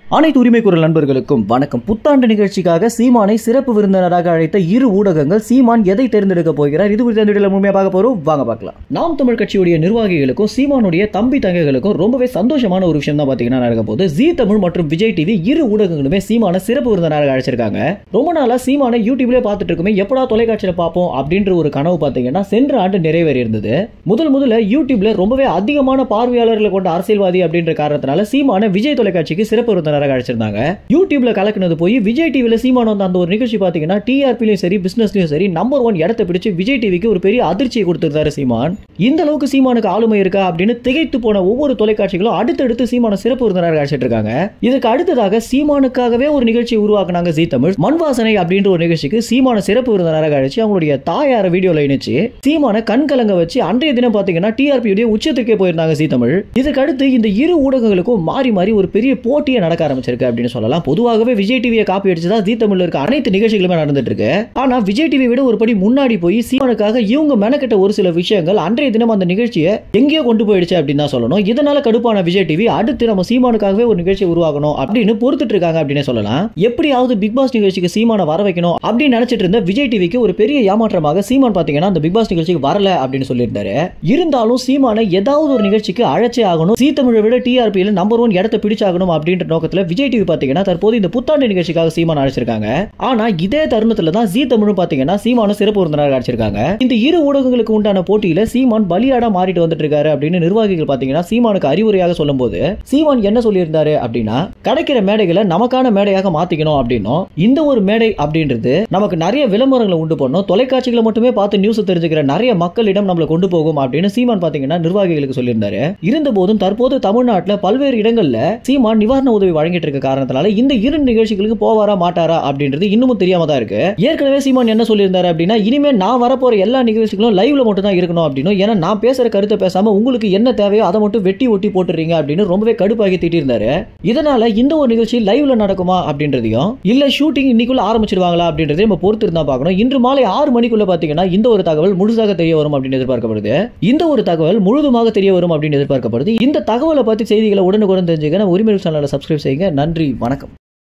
அனைத்து உரிமை குரல் நண்பர்களுக்கும் வணக்கம் புத்தாண்டு நிகழ்ச்சிக்காக சீமானை சிறப்பு விருந்தினராக அழைத்த இரு ஊடகங்கள் சீமான் எதை தேர்ந்தெடுக்க போகிறார் இது குறித்த வீடியோல முழுமையாக பார்க்க போறோம் வாங்க பார்க்கலாம் நாம் தமிழ் கட்சியுடைய நிர்வாகிகளுக்கும் சீமானுடைய தம்பி தங்கைகளுக்கும் ரொம்பவே சந்தோஷமான ஒரு விஷயம் தான் பாத்தீங்கன்னா நடக்க போகுது ஜி தமிழ் மற்றும் விஜய் டிவி இரு ஊடகங்களுமே சீமான சிறப்பு விருந்தினராக அழைச்சிருக்காங்க ரொம்ப நாளா சீமானை யூடியூப்ல பார்த்துட்டு இருக்குமே எப்படா தொலைக்காட்சியில பார்ப்போம் அப்படின்ற ஒரு கனவு பார்த்தீங்கன்னா சென்ற ஆண்டு நிறைவேறி இருந்தது முதல் முதல்ல யூடியூப்ல ரொம்பவே அதிகமான பார்வையாளர்களை கொண்ட அரசியல்வாதி அப்படின்ற காரணத்தினால சீமான விஜய் தொலைக்காட்சிக்கு சிறப்பு விருந்தினராக அழைச்சிருந்தாங்க யூடியூப்ல கலக்குனது போய் விஜய் டிவில சீமான் வந்த அந்த ஒரு நிகழ்ச்சி பாத்தீங்கன்னா டிஆர்பிலையும் சரி பிசினஸ்லயும் சரி நம்பர் ஒன் இடத்தை பிடிச்சு விஜய் டிவிக்கு ஒரு பெரிய அதிர்ச்சியை கொடுத்திருந்தாரு சீமான் இந்த அளவுக்கு சீமானுக்கு ஆளுமை இருக்கா அப்படின்னு திகைத்து போன ஒவ்வொரு தொலைக்காட்சிகளும் அடுத்தடுத்து சீமான சிறப்பு விருந்தினராக அழைச்சிட்டு இருக்காங்க இதுக்கு அடுத்ததாக சீமானுக்காகவே ஒரு நிகழ்ச்சி உருவாக்குனாங்க ஜி தமிழ் மண் வாசனை அப்படின்ற ஒரு நிகழ்ச்சிக்கு சீமான சிறப்பு விருந்தினராக அழைச்சு அவங்களுடைய தாயார வீடியோல இணைச்சு சீமான கண் கலங்க வச்சு அன்றைய தினம் பாத்தீங்கன்னா டிஆர்பி உடைய உச்சத்துக்கே போயிருந்தாங்க ஜி தமிழ் இதுக்கு அடுத்து இந்த இரு ஊடகங்களுக்கும் மாறி மாறி ஒரு பெரிய போட்டியை நடக்க ஆரம்பிச்சிருக்கு அப்படின்னு சொல்லலாம் பொதுவாகவே விஜய் டிவியை காப்பி அடிச்சு தான் ஜி தமிழ்ல இருக்க அனைத்து நிகழ்ச்சிகளுமே நடந்துட்டு இருக்கு ஆனா விஜய் டிவி விட ஒரு படி முன்னாடி போய் சீமானுக்காக இவங்க மெனக்கிட்ட ஒரு சில விஷயங்கள் அன்றைய தினம் அந்த நிகழ்ச்சியை எங்கேயோ கொண்டு போயிடுச்சு அப்படின்னு தான் சொல்லணும் இதனால கடுப்பான விஜய் டிவி அடுத்து நம்ம சீமானுக்காகவே ஒரு நிகழ்ச்சி உருவாக்கணும் அப்படின்னு பொறுத்துட்டு இருக்காங்க அப்படின்னு சொல்லலாம் எப்படியாவது பிக் பாஸ் நிகழ்ச்சிக்கு சீமான வர வைக்கணும் அப்படின்னு நினைச்சிட்டு இருந்த விஜய் டிவிக்கு ஒரு பெரிய ஏமாற்றமாக சீமான் பாத்தீங்கன்னா அந்த பிக் பாஸ் நிகழ்ச்சிக்கு வரல அப்படின்னு சொல்லியிருந்தாரு இருந்தாலும் சீமானை ஏதாவது ஒரு நிகழ்ச்சிக்கு அழைச்சே ஆகணும் சீ தமிழை விட டிஆர்பியில் நம்பர் ஒன் இடத்தை பிடிச்சாகணும் அப்படின்ற நோக்கத்துல விஜய் டிவி பாத்தீங்கன்னா தற்போது இந்த புத்தாண்டு நிகழ்ச்சிக்காக சீமான் அழைச்சிருக்காங்க ஆனா இதே தருணத்துல தான் ஜி தமிழும் பாத்தீங்கன்னா சீமானும் சிறப்பு விருந்தினராக அழைச்சிருக்காங்க இந்த இரு ஊடகங்களுக்கு உண்டான போட்டியில சீமான் பலியாடா மாறிட்டு வந்துட்டு இருக்காரு அப்படின்னு நிர்வாகிகள் பாத்தீங்கன்னா சீமானுக்கு அறிவுரையாக சொல்லும்போது சீமான் என்ன சொல்லியிருந்தாரு அப்படின்னா கிடைக்கிற மேடைகளை நமக்கான மேடையாக மாத்திக்கணும் அப்படின்னும் இந்த ஒரு மேடை அப்படின்றது நமக்கு நிறைய விளம்பரங்களை உண்டு பண்ணும் தொலைக்காட்சிகளை மட்டுமே பார்த்து நியூஸ் தெரிஞ்சுக்கிற நிறைய மக்களிடம் நம்மளை கொண்டு போகும் அப்படின்னு சீமான் பாத்தீங்கன்னா நிர்வாகிகளுக்கு சொல்லியிருந்தாரு இருந்த போதும் தற்போது தமிழ்நாட்டில் பல்வேறு இடங்கள்ல சீமான் நிவாரண உதவி வழங்கிட்டு இருக்க காரணத்தினால இந்த இரு நிகழ்ச்சிகளுக்கு போவாரா மாட்டாரா அப்படின்றது இன்னமும் தெரியாம தான் இருக்கு ஏற்கனவே சீமான் என்ன சொல்லியிருந்தாரு அப்படின்னா இனிமே நான் வரப்போற எல்லா நிகழ்ச்சிகளும் லைவ்ல மட்டும் தான் இருக்கணும் அப்படின்னு ஏன்னா நான் பேசுற கருத்தை பேசாம உங்களுக்கு என்ன தேவையோ அதை மட்டும் வெட்டி ஒட்டி போட்டுறீங்க அப்படின்னு ரொம்பவே கடுப்பாகி திட்டிருந்தாரு இதனால இந்த ஒரு நிகழ்ச்சி லைவ்ல நடக்குமா அப்படின்றதையும் இல்ல ஷூட்டிங் இன்னைக்குள்ள ஆரம்பிச்சிருவாங்களா அப்படின்றதையும் நம்ம பொறுத்து இருந்தா பார்க்கணும் இன்று மாலை ஆறு மணிக்குள்ள பாத்தீங்கன்னா இந்த ஒரு தகவல் முழுசாக தெரிய வரும் அப்படின்னு எதிர்பார்க்கப்படுது இந்த ஒரு தகவல் முழுதுமாக தெரிய வரும் அப்படின்னு எதிர்பார்க்கப்படுது இந்த தகவலை பத்தி செய்திகளை உடனுக்குடன் தெரிஞ்சுக்க நம்ம உரிமை சேனலை சப்ஸ்கிரைப் செய்யுங்க நன்றி வணக்கம்